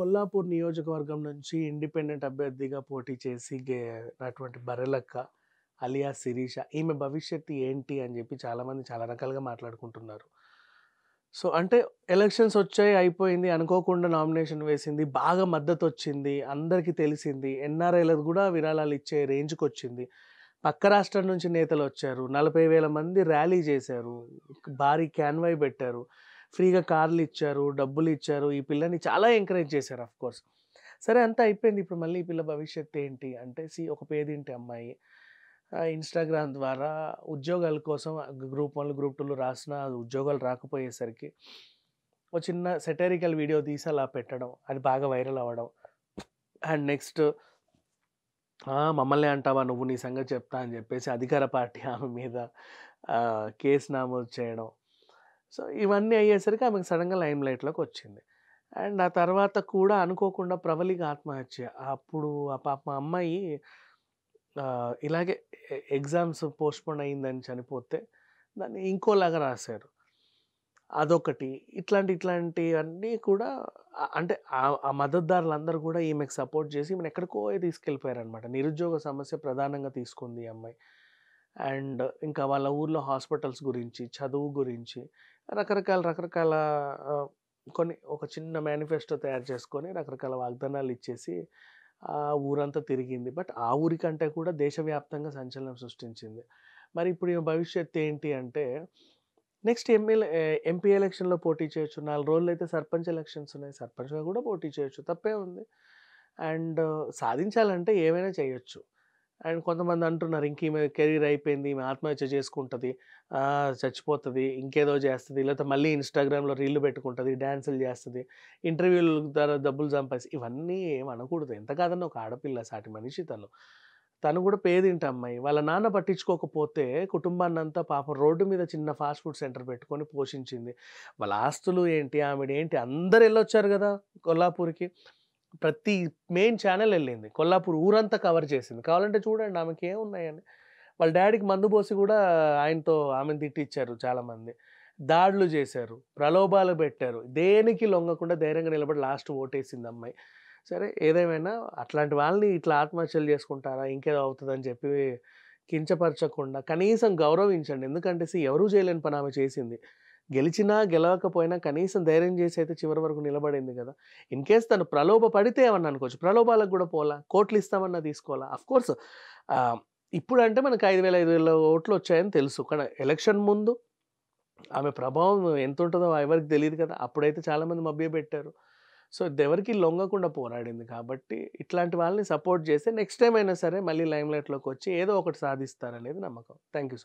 కొల్లాపూర్ నియోజకవర్గం నుంచి ఇండిపెండెంట్ అభ్యర్థిగా పోటీ చేసి గే నటువంటి బర్రెలక్క అలియా శిరీష ఈమె భవిష్యత్తు ఏంటి అని చెప్పి చాలామంది చాలా రకాలుగా మాట్లాడుకుంటున్నారు సో అంటే ఎలక్షన్స్ వచ్చాయి అయిపోయింది అనుకోకుండా నామినేషన్ వేసింది బాగా మద్దతు వచ్చింది అందరికీ తెలిసింది ఎన్ఆర్ఐలకు కూడా విరాళాలు ఇచ్చే రేంజ్కి వచ్చింది పక్క రాష్ట్రం నుంచి నేతలు వచ్చారు నలభై వేల మంది ర్యాలీ చేశారు భారీ క్యాన్వై పెట్టారు ఫ్రీగా కార్లు ఇచ్చారు డబ్బులు ఇచ్చారు ఈ పిల్లని చాలా ఎంకరేజ్ చేశారు అఫ్ కోర్స్ సరే అంతా అయిపోయింది ఇప్పుడు మళ్ళీ ఈ పిల్ల భవిష్యత్తు ఏంటి అంటే సి ఒక పేదింటి అమ్మాయి ఇన్స్టాగ్రామ్ ద్వారా ఉద్యోగాల కోసం గ్రూప్ వన్ గ్రూప్ టూలు రాసిన ఉద్యోగాలు రాకపోయేసరికి ఒక చిన్న సెటరికల్ వీడియో తీసి అలా పెట్టడం అది బాగా వైరల్ అవ్వడం అండ్ నెక్స్ట్ మమ్మల్ని అంటావా నువ్వు నీ సంగతి చెప్తా అని చెప్పేసి అధికార పార్టీ ఆమె మీద ఆ, కేసు నమోదు చేయడం సో ఇవన్నీ అయ్యేసరికి ఆమెకు సడన్గా లైమ్ లైట్లోకి వచ్చింది అండ్ ఆ తర్వాత కూడా అనుకోకుండా ప్రబలిక ఆత్మహత్య అప్పుడు ఆ పాప మా అమ్మాయి ఆ, ఇలాగే ఎగ్జామ్స్ పోస్ట్పోన్ అయిందని చనిపోతే దాన్ని ఇంకోలాగా రాశారు అదొకటి ఇట్లాంటి ఇట్లాంటివన్నీ కూడా ఆ- అంటే ఆ- ఆ మద్దతుదారులందరూ కూడా ఈమెకు సపోర్ట్ చేసి ఈమెను ఎక్కడికో తీసుకెళ్ళిపోయారు అనమాట నిరుద్యోగ సమస్య ప్రధానంగా తీసుకుంది ఈ అమ్మాయి అండ్ ఇంకా వాళ్ళ ఊర్లో హాస్పిటల్స్ గురించి చదువు గురించి రకరకాల రకరకాల ఆ, కొన్ని ఒక చిన్న మేనిఫెస్టో తయారు చేసుకొని రకరకాల వాగ్దానాలు ఇచ్చేసి ఆ ఊరంతా తిరిగింది బట్ ఆ ఊరికంటే కూడా దేశవ్యాప్తంగా సంచలనం సృష్టించింది మరి ఇప్పుడు ఈ భవిష్యత్తు ఏంటి అంటే నెక్స్ట్ ఎమ్మెల్యే ఎంపీ ఎలక్షన్లో పోటీ చేయొచ్చు నాలుగు రోజులు అయితే సర్పంచ్ ఎలక్షన్స్ ఉన్నాయి సర్పంచ్గా కూడా పోటీ చేయొచ్చు తప్పే ఉంది అండ్ సాధించాలంటే ఏమైనా చేయొచ్చు అండ్ కొంతమంది అంటున్నారు ఇంక ఈమె కెరీర్ అయిపోయింది ఈమె ఆత్మహత్య చేసుకుంటుంది ఆ, చచ్చిపోతుంది ఇంకేదో చేస్తుంది లేకపోతే మళ్ళీ ఇన్స్టాగ్రామ్లో రీళ్లు పెట్టుకుంటుంది డ్యాన్సులు చేస్తుంది ఇంటర్వ్యూల ద్వారా డబ్బులు సంపాదించి ఇవన్నీ ఏం అనకూడదు ఎంత కాదన్న ఒక ఆడపిల్ల సాటి మనిషి తను తను కూడా పేదింటి అమ్మాయి వాళ్ళ నాన్న పట్టించుకోకపోతే కుటుంబాన్ని అంతా పాపం రోడ్డు మీద చిన్న ఫాస్ట్ ఫుడ్ సెంటర్ పెట్టుకొని పోషించింది వాళ్ళ ఆస్తులు ఏంటి ఆమెడ ఏంటి అందరు వెళ్ళొచ్చారు కదా కొల్లాపూర్కి ప్రతి మెయిన్ ఛానల్ వెళ్ళింది కొల్లాపూర్ ఊరంతా కవర్ చేసింది కావాలంటే చూడండి ఆమెకి ఏమున్నాయని వాళ్ళ డాడీకి మందు పోసి కూడా ఆయనతో ఆమెను తిట్టిచ్చారు చాలామంది దాడులు చేశారు ప్రలోభాలు పెట్టారు దేనికి లొంగకుండా ధైర్యంగా నిలబడి లాస్ట్ ఓటేసింది అమ్మాయి సరే ఏదేమైనా అట్లాంటి వాళ్ళని ఇట్లా ఆత్మహత్యలు చేసుకుంటారా ఇంకేదో అవుతుందని చెప్పి కించపరచకుండా కనీసం గౌరవించండి ఎందుకంటే see, ఎవరూ చేయలేని పని ఆమె చేసింది గెలిచినా గెలవకపోయినా కనీసం ధైర్యం చేసి అయితే చివరి వరకు నిలబడింది కదా ఇన్ కేస్ తను ప్రలోభ పడితే ఏమన్నా అనుకోవచ్చు ప్రలోభాలకు కూడా పోలా కోట్లు ఇస్తామన్నా తీసుకోవాలా అఫ్ కోర్స్ ఇప్పుడు అంటే మనకు ఐదు వేల ఐదు వేల ఓట్లు వచ్చాయని తెలుసు కానీ ఎలక్షన్ ముందు ఆమె ప్రభావం ఎంత ఉంటుందో ఎవరికి తెలియదు కదా అప్పుడైతే చాలామంది మభ్య పెట్టారు సో ఎవరికి లొంగకుండా పోరాడింది కాబట్టి ఇట్లాంటి వాళ్ళని సపోర్ట్ చేస్తే నెక్స్ట్ టైం అయినా సరే మళ్ళీ లైమ్ లైట్లోకి వచ్చి ఏదో ఒకటి సాధిస్తారనేది నమ్మకం థ్యాంక్ యూ